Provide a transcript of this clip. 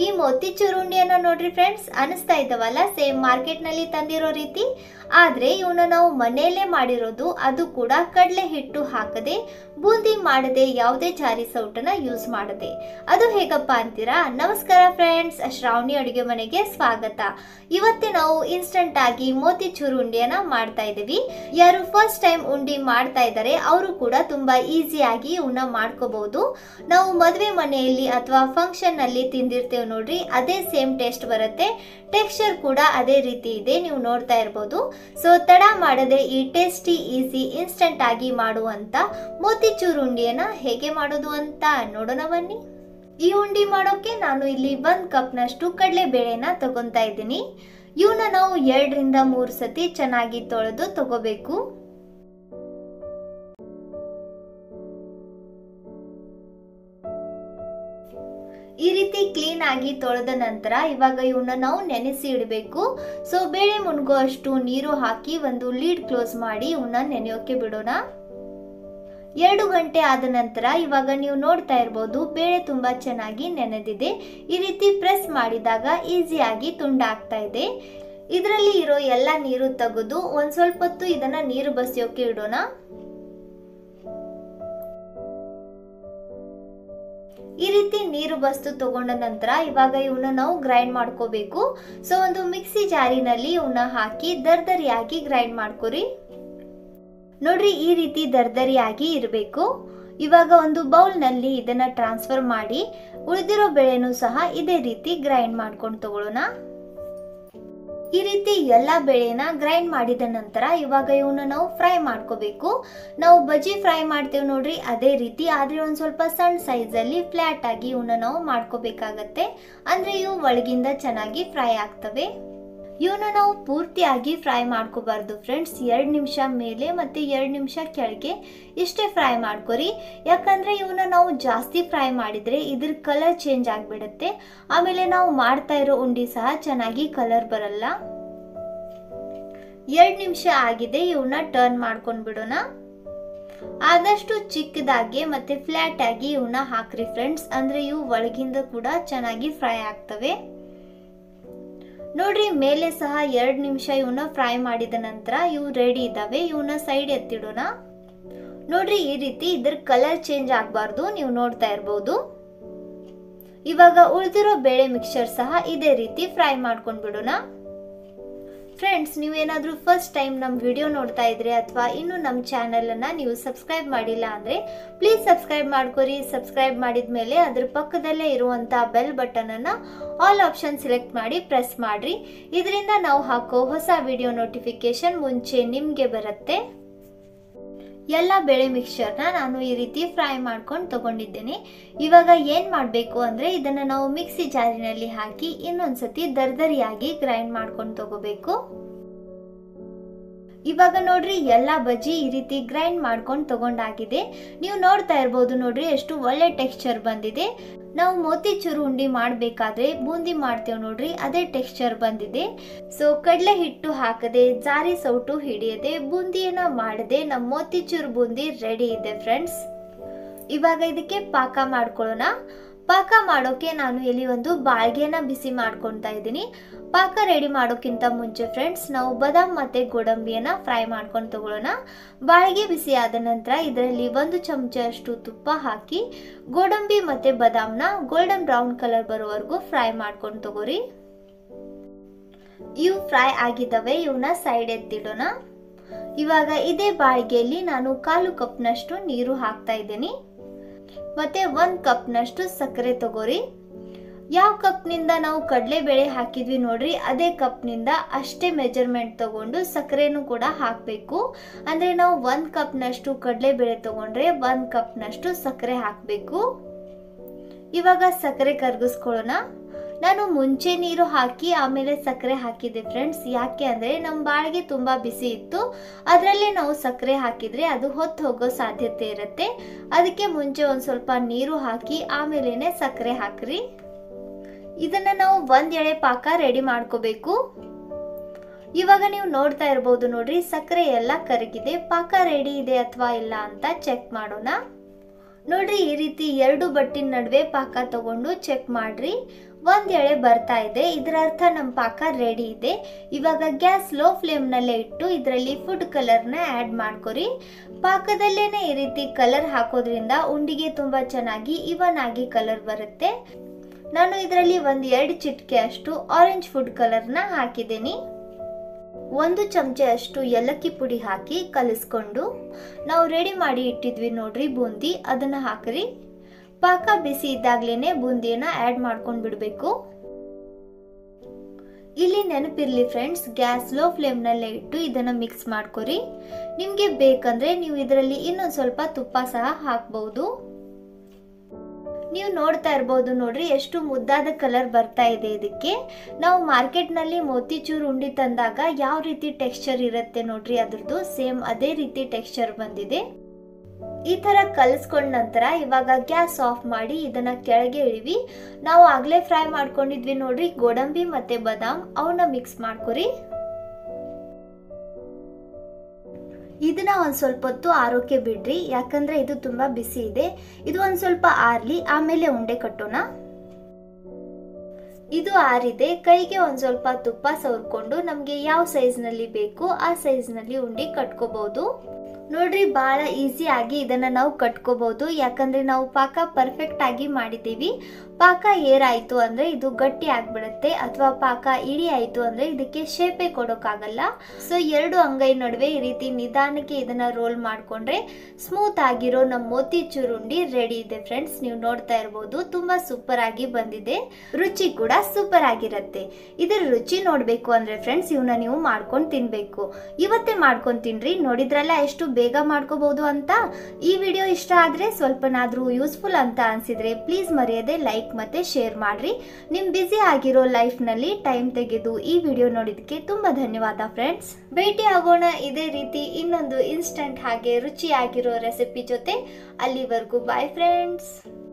ಈ ಮೋತಿಚೂರ್ ಉಂಡಿಯನ್ನ ನೋಡ್ರಿ ಫ್ರೆಂಡ್ಸ್ ಅನಿಸ್ತಾ ಇದ್ದಾವಲ್ಲ ಸೇಮ್ ಮಾರ್ಕೆಟ್ನಲ್ಲಿ ತಂದಿರೋ ರೀತಿ ಆದರೆ ಇವನ್ನ ನಾವು ಮನೆಯಲ್ಲೇ ಮಾಡಿರೋದು ಅದು ಕೂಡ ಕಡಲೆ ಹಿಟ್ಟು ಹಾಕದೆ ಬೂಂದಿ ಮಾಡದೆ ಯಾವುದೇ ಜಾರಿ ಸೌಟನ್ನ ಯೂಸ್ ಮಾಡದೆ ಅದು ಹೇಗಪ್ಪ ಅಂತೀರಾ ನಮಸ್ಕಾರ ಫ್ರೆಂಡ್ಸ್ ಶ್ರಾವಣಿ ಅಡುಗೆ ಮನೆಗೆ ಸ್ವಾಗತ ಇವತ್ತೇ ನಾವು ಇನ್ಸ್ಟಂಟ್ ಆಗಿ ಮೋತಿಚೂರ್ ಉಂಡಿಯನ್ನ ಮಾಡ್ತಾ ಇದ್ದೀವಿ ಯಾರು ಫಸ್ಟ್ ಟೈಮ್ ಉಂಡಿ ಮಾಡ್ತಾ ಇದ್ದಾರೆ ಅವರು ಕೂಡ ತುಂಬಾ ಈಸಿಯಾಗಿ ಇವನ್ನ ಮಾಡ್ಕೋಬಹುದು ನಾವು ಮದುವೆ ಮನೆಯಲ್ಲಿ ಅಥವಾ ಫಂಕ್ಷನ್ ನಲ್ಲಿ ತಿಂದಿರ್ತೇವೆ ನೋಡ್ರಿ ಅದೇ ಸೇಮ್ ಟೇಸ್ಟ್ ಬರುತ್ತೆ ಟೆಕ್ಸ್ಚರ್ ಕೂಡ ಅದೇ ರೀತಿ ಇದೆ ನೀವು ನೋಡ್ತಾ ಇರ್ಬೋದು ಸೊ ತಡ ಮಾಡದೆ ಈ ಟೇಸ್ಟಿ ಈಸಿ ಇನ್ಸ್ಟಂಟ್ ಆಗಿ ಮಾಡುವಂತ ಮೋತಿಚೂರ್ ಉಂಡಿಯನ್ನ ಹೇಗೆ ಮಾಡೋದು ಅಂತ ನೋಡೋಣ ಬನ್ನಿ ಈ ಉಂಡಿ ಮಾಡೋಕೆ ನಾನು ಇಲ್ಲಿ ಒಂದ್ ಕಪ್ನಷ್ಟು ಕಡಲೆ ಬೇಳೆನ ತಗೊಂತಾ ಇದ್ದೀನಿ ಇವನ್ನ ನಾವು ಎರಡರಿಂದ ಮೂರು ಸತಿ ಚೆನ್ನಾಗಿ ತೊಳೆದು ತಗೋಬೇಕು ಈ ರೀತಿ ಕ್ಲೀನ್ ಆಗಿ ತೊಳೆದ ನಂತರ ಇವಾಗ ಇವನ್ನ ನಾವು ನೆನೆಸಿ ಇಡಬೇಕು ಸೊ ಬೇಳೆ ಮುನ್ಗೋ ಅಷ್ಟು ನೀರು ಹಾಕಿ ಒಂದು ಲೀಡ್ ಕ್ಲೋಸ್ ಮಾಡಿ ಇವನ್ನ ನೆನೆಯೋಕೆ ಬಿಡೋಣ ಎರಡು ಗಂಟೆ ಆದ ನಂತರ ಇವಾಗ ನೀವು ನೋಡ್ತಾ ಇರ್ಬೋದು ಬೇಳೆ ತುಂಬಾ ಚೆನ್ನಾಗಿ ನೆನೆದಿದೆ ಈ ರೀತಿ ಪ್ರೆಸ್ ಮಾಡಿದಾಗ ಈಸಿಯಾಗಿ ತುಂಡಾಗ್ತಾ ಇದೆ ಇದರಲ್ಲಿ ಇರೋ ಎಲ್ಲ ನೀರು ತೆಗೆದು ಒಂದ್ ಸ್ವಲ್ಪ ಹೊತ್ತು ಇದನ್ನ ನೀರು ಬಸಿಯೋಕೆ ಇಡೋಣ ಈ ರೀತಿ ನೀರು ಬಸ್ತು ತಗೊಂಡ ನಂತರ ಇವಾಗ ಇವನ್ನ ನಾವು ಗ್ರೈಂಡ್ ಮಾಡ್ಕೋಬೇಕು ಸೊ ಒಂದು ಮಿಕ್ಸಿ ಜಾರಿನಲ್ಲಿ ಇವನ್ನ ಹಾಕಿ ದರ್ದರಿಯಾಗಿ ಗ್ರೈಂಡ್ ಮಾಡ್ಕೊರಿ ನೋಡ್ರಿ ಈ ರೀತಿ ದರ್ದರಿಯಾಗಿ ಇರಬೇಕು ಇವಾಗ ಒಂದು ಬೌಲ್ನಲ್ಲಿ ಇದನ್ನ ಟ್ರಾನ್ಸ್ಫರ್ ಮಾಡಿ ಉಳಿದಿರೋ ಬೆಳೆನೂ ಸಹ ಇದೇ ರೀತಿ ಗ್ರೈಂಡ್ ಮಾಡ್ಕೊಂಡು ತಗೊಳ್ಳೋಣ ಈ ರೀತಿ ಎಲ್ಲ ಬೆಳೆನ ಗ್ರೈಂಡ್ ಮಾಡಿದ ನಂತರ ಇವಾಗ ಇವನ್ನ ನಾವು ಫ್ರೈ ಮಾಡ್ಕೋಬೇಕು ನಾವು ಬಜ್ಜಿ ಫ್ರೈ ಮಾಡ್ತೇವೆ ನೋಡ್ರಿ ಅದೇ ರೀತಿ ಆದ್ರೆ ಒಂದ್ ಸ್ವಲ್ಪ ಸಣ್ಣ ಸೈಜ್ ಅಲ್ಲಿ ಫ್ಲಾಟ್ ಆಗಿ ಇವನ್ನ ನಾವು ಮಾಡ್ಕೋಬೇಕಾಗತ್ತೆ ಅಂದ್ರೆ ಇವು ಒಳಗಿಂದ ಚೆನ್ನಾಗಿ ಫ್ರೈ ಆಗ್ತವೆ ಇವನ್ನ ನಾವು ಪೂರ್ತಿಯಾಗಿ ಫ್ರೈ ಮಾಡ್ಕೋಬಾರ್ದು ಫ್ರೆಂಡ್ಸ್ ಎರಡು ನಿಮಿಷ ಮೇಲೆ ಮತ್ತೆ ಎರಡು ನಿಮಿಷ ಕೆಳಗೆ ಇಷ್ಟೇ ಫ್ರೈ ಮಾಡ್ಕೊರಿ ಯಾಕಂದ್ರೆ ಇವನ್ನ ನಾವು ಜಾಸ್ತಿ ಫ್ರೈ ಮಾಡಿದ್ರೆ ಇದ್ರ ಕಲರ್ ಚೇಂಜ್ ಆಗಿಬಿಡುತ್ತೆ ಆಮೇಲೆ ನಾವು ಮಾಡ್ತಾ ಇರೋ ಉಂಡಿ ಸಹ ಚೆನ್ನಾಗಿ ಕಲರ್ ಬರಲ್ಲ ಎರಡು ನಿಮಿಷ ಆಗಿದೆ ಇವನ್ನ ಟರ್ನ್ ಮಾಡ್ಕೊಂಡ್ ಬಿಡೋಣ ಆದಷ್ಟು ಚಿಕ್ಕದಾಗಿ ಮತ್ತೆ ಫ್ಲಾಟ್ ಆಗಿ ಇವನ್ನ ಹಾಕ್ರಿ ಫ್ರೆಂಡ್ಸ್ ಅಂದ್ರೆ ಇವು ಒಳಗಿಂದ ಕೂಡ ಚೆನ್ನಾಗಿ ಫ್ರೈ ಆಗ್ತವೆ ನೋಡ್ರಿ ಮೇಲೆ ಸಹ ಎರಡು ನಿಮಿಷ ಇವನ್ನ ಫ್ರೈ ಮಾಡಿದ ನಂತರ ಇವು ರೆಡಿ ಇದ್ದಾವೆ ಇವನ್ನ ಸೈಡ್ ಎತ್ತಿಡೋಣ ನೋಡ್ರಿ ಈ ರೀತಿ ಇದ್ರ ಕಲರ್ ಚೇಂಜ್ ಆಗಬಾರ್ದು ನೀವು ನೋಡ್ತಾ ಇರ್ಬೋದು ಇವಾಗ ಉಳಿದಿರೋ ಬೇಳೆ ಮಿಕ್ಸರ್ ಸಹ ಇದೇ ರೀತಿ ಫ್ರೈ ಮಾಡ್ಕೊಂಡ್ ಬಿಡೋಣ ಫ್ರೆಂಡ್ಸ್ ನೀವೇನಾದರೂ ಫಸ್ಟ್ ಟೈಮ್ ನಮ್ಮ ವಿಡಿಯೋ ನೋಡ್ತಾ ಇದ್ರೆ ಅಥವಾ ಇನ್ನು ನಮ್ಮ ಚಾನಲನ್ನು ನೀವು ಸಬ್ಸ್ಕ್ರೈಬ್ ಮಾಡಿಲ್ಲ ಅಂದರೆ ಪ್ಲೀಸ್ ಸಬ್ಸ್ಕ್ರೈಬ್ ಮಾಡ್ಕೊರಿ ಸಬ್ಸ್ಕ್ರೈಬ್ ಮಾಡಿದ ಮೇಲೆ ಅದ್ರ ಪಕ್ಕದಲ್ಲೇ ಇರುವಂಥ ಬೆಲ್ ಬಟನನ್ನು ಆಲ್ ಆಪ್ಷನ್ ಸೆಲೆಕ್ಟ್ ಮಾಡಿ ಪ್ರೆಸ್ ಮಾಡಿರಿ ಇದರಿಂದ ನಾವು ಹಾಕೋ ಹೊಸ ವಿಡಿಯೋ ನೋಟಿಫಿಕೇಶನ್ ಮುಂಚೆ ನಿಮಗೆ ಬರುತ್ತೆ ಎಲ್ಲ ಬೇಳೆ ಮಿಕ್ಸ್ಚರ್ನ ನಾನು ಈ ರೀತಿ ಫ್ರೈ ಮಾಡ್ಕೊಂಡು ತಗೊಂಡಿದ್ದೇನೆ ಇವಾಗ ಏನು ಮಾಡಬೇಕು ಅಂದರೆ ಇದನ್ನು ನಾವು ಮಿಕ್ಸಿ ಜಾರಿನಲ್ಲಿ ಹಾಕಿ ಇನ್ನೊಂದ್ಸತಿ ದರ್ದರಿಯಾಗಿ ಗ್ರೈಂಡ್ ಮಾಡ್ಕೊಂಡು ತಗೋಬೇಕು ಇವಾಗ ನೋಡ್ರಿ ಎಲ್ಲ ಬಜ್ಜಿ ಈ ರೀತಿ ಗ್ರೈಂಡ್ ಮಾಡ್ಕೊಂಡು ತಗೊಂಡಾಗಿದೆ ನೀವು ನೋಡ್ತಾ ಇರ್ಬೋದು ನೋಡ್ರಿ ಎಷ್ಟು ಒಳ್ಳೆ ಟೆಕ್ಸ್ಚರ್ ಬಂದಿದೆ ನಾವು ಮೋತಿಚೂರು ಉಂಡಿ ಮಾಡಬೇಕಾದ್ರೆ ಬೂಂದಿ ಮಾಡ್ತೇವೆ ನೋಡ್ರಿ ಅದೇ ಟೆಕ್ಸ್ಚರ್ ಬಂದಿದೆ ಸೊ ಕಡಲೆ ಹಿಟ್ಟು ಹಾಕದೆ ಜಾರಿ ಸೌಟು ಹಿಡಿಯದೆ ಬೂಂದಿಯನ್ನ ಮಾಡದೆ ನಮ್ಮ ಮೋತಿಚೂರು ಬೂಂದಿ ರೆಡಿ ಇದೆ ಫ್ರೆಂಡ್ಸ್ ಇವಾಗ ಇದಕ್ಕೆ ಪಾಕ ಮಾಡ್ಕೊಳ್ಳೋಣ ಪಾಕ ಮಾಡೋಕೆ ನಾನು ಇಲ್ಲಿ ಒಂದು ಬಾಳ್ಗೆನ ಬಿಸಿ ಮಾಡ್ಕೊತಾ ಇದ್ದೀನಿ ಪಾಕ ರೆಡಿ ಮಾಡೋಕ್ಕಿಂತ ಮುಂಚೆ ಫ್ರೆಂಡ್ಸ್ ನಾವು ಬಾದಾಮ್ ಮತ್ತು ಗೋಡಂಬಿಯನ್ನು ಫ್ರೈ ಮಾಡ್ಕೊಂಡು ತಗೊಳ್ಳೋಣ ಬಾಳಿಗೆ ಬಿಸಿ ಆದ ನಂತರ ಇದರಲ್ಲಿ ಒಂದು ಚಮಚ ಅಷ್ಟು ತುಪ್ಪ ಹಾಕಿ ಗೋಡಂಬಿ ಮತ್ತು ಬಾದಾಮ್ನ ಗೋಲ್ಡನ್ ಬ್ರೌನ್ ಕಲರ್ ಬರೋವರೆಗೂ ಫ್ರೈ ಮಾಡ್ಕೊಂಡು ತಗೋರಿ ಇವು ಫ್ರೈ ಆಗಿದ್ದಾವೆ ಇವನ್ನ ಸೈಡ್ ಎತ್ತಿಡೋಣ ಇವಾಗ ಇದೇ ಬಾಳಿಗೆಯಲ್ಲಿ ನಾನು ಕಾಲು ಕಪ್ನಷ್ಟು ನೀರು ಹಾಕ್ತಾ ಇದ್ದೀನಿ ಮತ್ತೆ ಒಂದು ಕಪ್ನಷ್ಟು ಸಕ್ಕರೆ ತಗೋರಿ ಯಾವ ಕಪ್ನಿಂದ ನಾವು ಕಡಲೆಬೇಳೆ ಹಾಕಿದ್ವಿ ನೋಡ್ರಿ ಅದೇ ಕಪ್ನಿಂದ ಅಷ್ಟೇ ಮೆಜರ್ಮೆಂಟ್ ತಗೊಂಡು ಸಕ್ಕರೆನೂ ಕೂಡ ಹಾಕಬೇಕು ಅಂದರೆ ನಾವು ಒಂದು ಕಪ್ನಷ್ಟು ಕಡಲೆಬೇಳೆ ತಗೊಂಡ್ರೆ ಒಂದು ಕಪ್ನಷ್ಟು ಸಕ್ಕರೆ ಹಾಕಬೇಕು ಇವಾಗ ಸಕ್ಕರೆ ಕರಗಿಸ್ಕೊಳ್ಳೋಣ ನಾನು ಮುಂಚೆ ನೀರು ಹಾಕಿ ಆಮೇಲೆ ಸಕ್ಕರೆ ಹಾಕಿದ್ದೆ ಫ್ರೆಂಡ್ಸ್ ಯಾಕೆ ಅಂದರೆ ನಮ್ಮ ಬಾಳಿಗೆ ತುಂಬ ಬಿಸಿ ಇತ್ತು ಅದರಲ್ಲೇ ನಾವು ಸಕ್ಕರೆ ಹಾಕಿದರೆ ಅದು ಹೊತ್ತು ಹೋಗೋ ಸಾಧ್ಯತೆ ಇರುತ್ತೆ ಅದಕ್ಕೆ ಮುಂಚೆ ಒಂದು ಸ್ವಲ್ಪ ನೀರು ಹಾಕಿ ಆಮೇಲೆ ಸಕ್ಕರೆ ಹಾಕ್ರಿ ಇದನ್ನು ನಾವು ಒಂದು ಎಳೆ ಪಾಕ ರೆಡಿ ಮಾಡ್ಕೋಬೇಕು ಇವಾಗ ನೀವು ನೋಡ್ತಾ ಇರ್ಬೋದು ನೋಡ್ರಿ ಸಕ್ಕರೆ ಎಲ್ಲ ಕರಗಿದೆ ಪಾಕ ರೆಡಿ ಇದೆ ಅಥವಾ ಇಲ್ಲ ಅಂತ ಚೆಕ್ ಮಾಡೋಣ ನೋಡ್ರಿ ಈ ರೀತಿ ಎರಡು ಬಟ್ಟಿನ ನಡುವೆ ಪಾಕ ತಗೊಂಡು ಚೆಕ್ ಮಾಡ್ರಿ ಒಂದ್ ಎಳೆ ಬರ್ತಾ ಇದೆ ಇದರ ಅರ್ಥ ನಮ್ಮ ಪಾಕ ರೆಡಿ ಇದೆ ಇವಾಗ ಗ್ಯಾಸ್ ಲೋ ಫ್ಲೇಮ್ನಲ್ಲೇ ಇಟ್ಟು ಇದರಲ್ಲಿ ಫುಡ್ ಕಲರ್ನ ಆ್ಯಡ್ ಮಾಡ್ಕೊರಿ ಪಾಕದಲ್ಲೇನೆ ಈ ರೀತಿ ಕಲರ್ ಹಾಕೋದ್ರಿಂದ ಉಂಡಿಗೆ ತುಂಬ ಚೆನ್ನಾಗಿ ಇವನ್ ಆಗಿ ಕಲರ್ ಬರುತ್ತೆ ನಾನು ಇದರಲ್ಲಿ ಒಂದು ಎರಡು ಚಿಟಿಕೆ ಅಷ್ಟು ಆರೆಂಜ್ ಫುಡ್ ಕಲರ್ನ ಹಾಕಿದ್ದೀನಿ ಒಂದು ಚಮಚೆ ಅಷ್ಟು ಏಲಕ್ಕಿ ಪುಡಿ ಹಾಕಿ ಕಲಿಸ್ಕೊಂಡು ನಾವು ರೆಡಿ ಮಾಡಿ ಇಟ್ಟಿದ್ವಿ ನೋಡ್ರಿ ಬೂಂದಿ ಅದನ್ನ ಹಾಕ್ರಿ ಪಾಕ ಬಿಸಿ ಇದ್ದಾಗ್ಲೇನೆ ಬೂಂದಿಯನ್ನ ಆ್ಯಡ್ ಮಾಡ್ಕೊಂಡು ಬಿಡಬೇಕು ಇಲ್ಲಿ ನೆನಪಿರ್ಲಿ ಫ್ರೆಂಡ್ಸ್ ಗ್ಯಾಸ್ ಲೋ ಫ್ಲೇಮ್ನಲ್ಲೇ ಇಟ್ಟು ಇದನ್ನು ಮಿಕ್ಸ್ ಮಾಡ್ಕೊರಿ ನಿಮಗೆ ಬೇಕಂದ್ರೆ ನೀವು ಇದರಲ್ಲಿ ಇನ್ನೊಂದು ಸ್ವಲ್ಪ ತುಪ್ಪ ಸಹ ಹಾಕ್ಬಹುದು ನೀವು ನೋಡ್ತಾ ಇರ್ಬೋದು ನೋಡ್ರಿ ಎಷ್ಟು ಮುದ್ದಾದ ಕಲರ್ ಬರ್ತಾ ಇದೆ ಇದಕ್ಕೆ ನಾವು ಮಾರ್ಕೆಟ್ನಲ್ಲಿ ಮೋತಿಚೂರ್ ಉಂಡಿ ತಂದಾಗ ಯಾವ ರೀತಿ ಟೆಕ್ಸ್ಚರ್ ಇರುತ್ತೆ ನೋಡ್ರಿ ಅದ್ರದ್ದು ಸೇಮ್ ಅದೇ ರೀತಿ ಟೆಕ್ಸ್ಚರ್ ಬಂದಿದೆ ಈ ತರ ಕಲಿಸ್ಕೊಂಡ ನಂತರ ಇವಾಗ ಗ್ಯಾಸ್ ಆಫ್ ಮಾಡಿ ಇದನ್ನ ಕೆಳಗೆ ಇಳಿವಿ ನಾವು ಆಗ್ಲೇ ಫ್ರೈ ಮಾಡ್ಕೊಂಡಿದ್ವಿ ನೋಡ್ರಿ ಗೋಡಂಬಿ ಮತ್ತೆ ಬಾದಾಮ್ ಅವನ್ನ ಮಿಕ್ಸ್ ಮಾಡ್ಕೊರಿ ಇದನ್ನ ಒಂದು ಸ್ವಲ್ಪ ಹೊತ್ತು ಆರೋಕೆ ಬಿಡ್ರಿ ಯಾಕಂದ್ರೆ ಇದು ತುಂಬಾ ಬಿಸಿ ಇದೆ ಇದು ಒಂದು ಸ್ವಲ್ಪ ಆರ್ಲಿ ಆಮೇಲೆ ಉಂಡೆ ಕಟ್ಟೋಣ ಇದು ಆರಿದೆ ಕೈಗೆ ಒಂದು ಸ್ವಲ್ಪ ತುಪ್ಪ ಸವರ್ಕೊಂಡು ನಮಗೆ ಯಾವ ಸೈಜ್ನಲ್ಲಿ ಬೇಕು ಆ ಸೈಜ್ನಲ್ಲಿ ಉಂಡೆ ಕಟ್ಕೋಬಹುದು ನೋಡ್ರಿ ಬಹಳ ಈಸಿ ಆಗಿ ಇದನ್ನ ನಾವು ಕಟ್ಕೋಬಹುದು ಯಾಕಂದ್ರೆ ನಾವು ಪಾಕ ಪರ್ಫೆಕ್ಟ್ ಆಗಿ ಮಾಡಿದ್ದೀವಿ ಪಾಕ ಏರಾಯ್ತು ಅಂದ್ರೆ ಇದು ಗಟ್ಟಿ ಆಗ್ಬಿಡುತ್ತೆ ಅಥವಾ ಪಾಕ ಇಡಿ ಆಯ್ತು ಅಂದ್ರೆ ಇದಕ್ಕೆ ಶೇಪೆ ಕೊಡೋಕ್ಕಾಗಲ್ಲ ಸೊ ಎರಡು ಅಂಗೈ ನಡುವೆ ಈ ರೀತಿ ನಿಧಾನಕ್ಕೆ ಇದನ್ನ ರೋಲ್ ಮಾಡ್ಕೊಂಡ್ರೆ ಸ್ಮೂತ್ ಆಗಿರೋ ನಮ್ಮ ಮೋತಿ ಚುರುಂಡಿ ರೆಡಿ ಇದೆ ಫ್ರೆಂಡ್ಸ್ ನೀವು ನೋಡ್ತಾ ಇರ್ಬೋದು ತುಂಬಾ ಸೂಪರ್ ಆಗಿ ಬಂದಿದೆ ರುಚಿ ಕೂಡ ಸೂಪರ್ ಆಗಿರತ್ತೆ ಇದರ ರುಚಿ ನೋಡ್ಬೇಕು ಅಂದ್ರೆ ಫ್ರೆಂಡ್ಸ್ ಇವನ್ನ ನೀವು ಮಾಡ್ಕೊಂಡು ತಿನ್ಬೇಕು ಇವತ್ತೇ ಮಾಡ್ಕೊಂಡು ತಿನ್ರಿ ನೋಡಿದ್ರಲ್ಲ ಎಷ್ಟು ಬೇಗ ಮಾಡ್ಕೋಬಹುದು ಅಂತ ಈ ವಿಡಿಯೋ ಇಷ್ಟ ಆದ್ರೆ ಸ್ವಲ್ಪನಾದ್ರೂ ಯೂಸ್ಫುಲ್ ಅಂತ ಅನ್ಸಿದ್ರೆ ಪ್ಲೀಸ್ ಮರೆಯದೆ ಲೈಕ್ ಮತ್ತೆ ಶೇರ್ ಮಾಡ್ರಿ ನಿಮ್ ಬ್ಯುಸಿ ಆಗಿರೋ ಲೈಫ್ ನಲ್ಲಿ ಟೈಮ್ ತೆಗೆದು ಈ ವಿಡಿಯೋ ನೋಡಿದಕ್ಕೆ ತುಂಬಾ ಧನ್ಯವಾದ ಫ್ರೆಂಡ್ಸ್ ಭೇಟಿ ಆಗೋಣ ಇದೇ ರೀತಿ ಇನ್ನೊಂದು ಇನ್ಸ್ಟಂಟ್ ಹಾಗೆ ರುಚಿಯಾಗಿರೋ ರೆಸಿಪಿ ಜೊತೆ ಅಲ್ಲಿವರೆಗೂ ಬಾಯ್ ಫ್ರೆಂಡ್ಸ್